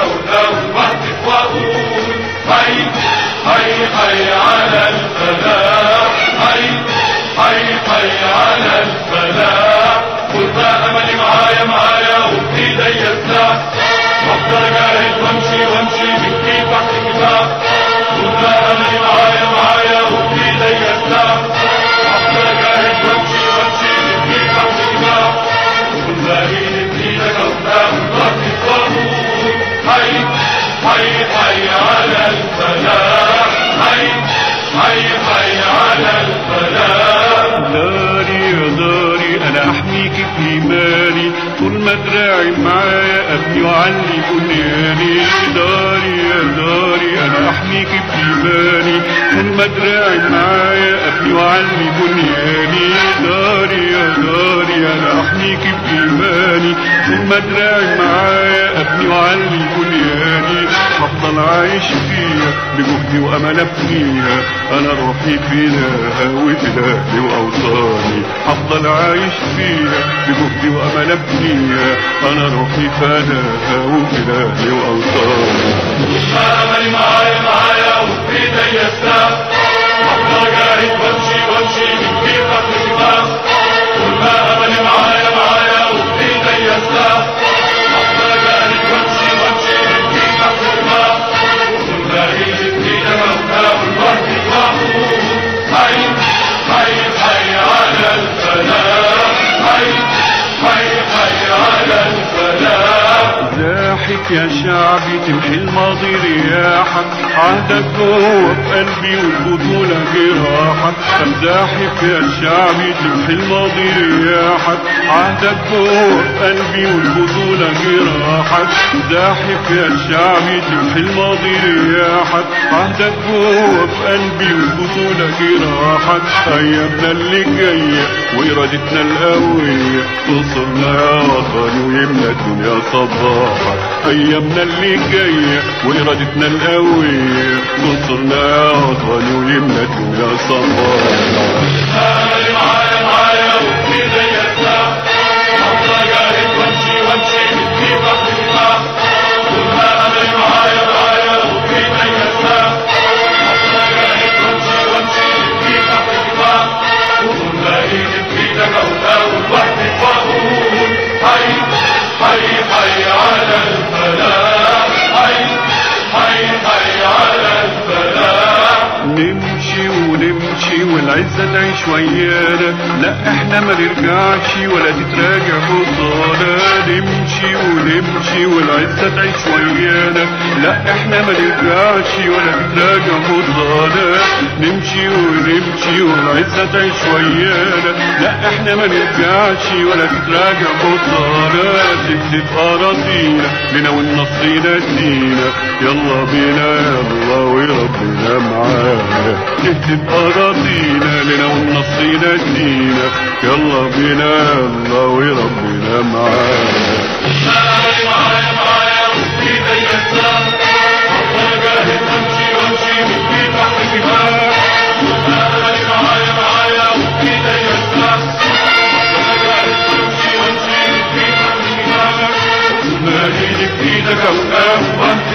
قدام وحدك واقول حي حي حي على الفلاح حي حي حي على الفلاح والباقى املي معايا معايا وفي ايديا سلاح بفضل اجاهد وامشي وامشي بكتير تحت الكتاب والباقى املي معايا معايا وفي ايديا سلاح بفضل اجاهد وامشي وامشي بكتير تحت الكتاب والباقي بايدك قدام وحدك واقول حي حي حي على الفلاح حي حي حي على الفلاح داري يا داري انا احميك في ايماني طول ما دراعي معايا ابني وعلي بنياني داري يا داري انا احميك في ايماني طول ما دراعي معايا ابني وعلي بنياني داري يا داري انا احميك في ايماني طول ما دراعي معايا ابني وعلي بنياني هفضل عايش فيها بجهدي وامل ابنيها انا روحي فداها وفدائي واوطاني هفضل عايش فيها بجهدي وامل ابنيها انا روحي فداها وفدائي واوطاني املي معايا معايا وفي ايديا سلاح افضل اجاهد وامشي وامشي من كيف الكتاب طول ما املي معايا معايا وفي ايديا سلاح افضل اجاهد وامشي وامشي من كيف الكتاب طول ما ايدي في ايدك وكتاب لوحدي واقول حي حي حي على الفلاح حي حي حي على الفلاح زاحف يا شعبي تمحي الماضي رياحك عهدك جوه في قلبي والبطولة جراحك زاحف يا شعبي تمحي الماضي رياحك عهدك جوه في قلبي والبطولة جراحك زاحف يا شعبي تمحي الماضي رياحك عهدك جوه في قلبي والبطولة جراحك أيامنا اللي جاية وإرادتنا القوية توصلنا يا وطني ويملى الدنيا صباحا أيامنا اللي جاية وإرادتنا القوية توصلنا يا وطني ويملى الدنيا صباحا املي معايا معايا وفي ايديا سلاح افضل اجاهد وامشي وامشي من كيف الكتاب طول ما املي معايا معايا وفي ايديا سلاح افضل اجاهد وامشي وامشي من كيف الكتاب طول ما ايدي في ايدك وتاول وحدك واقول حي حي حي على الفلاح حي حي حي على الفلاح نمشي ونمشي والعزة تعيش ويانا لا احنا ما نرجعش ولا تتراجع خطانا نمشي ونمشي والعزة تعيش ويانا لا احنا ما نرجعش ولا تتراجع خطانا نمشي ونمشي والعزة تعيش ويانا لا احنا ما نرجعش ولا تتراجع خطانا تكتب اراضينا لنا والنصر ينادينا يلا بينا يلا وربنا معانا نكتب اراضينا لنا والنصر ينادينا يلا بينا يلا وربنا معانا املي معايا معايا وفي ايديا سلاح افضل اجاهد وامشي وامشي من كيف الكتاب املي معايا معايا وفي ايديا سلاح افضل اجاهد وامشي وامشي من كيف الكتاب ما ايدي في ايدك اوقاف وانت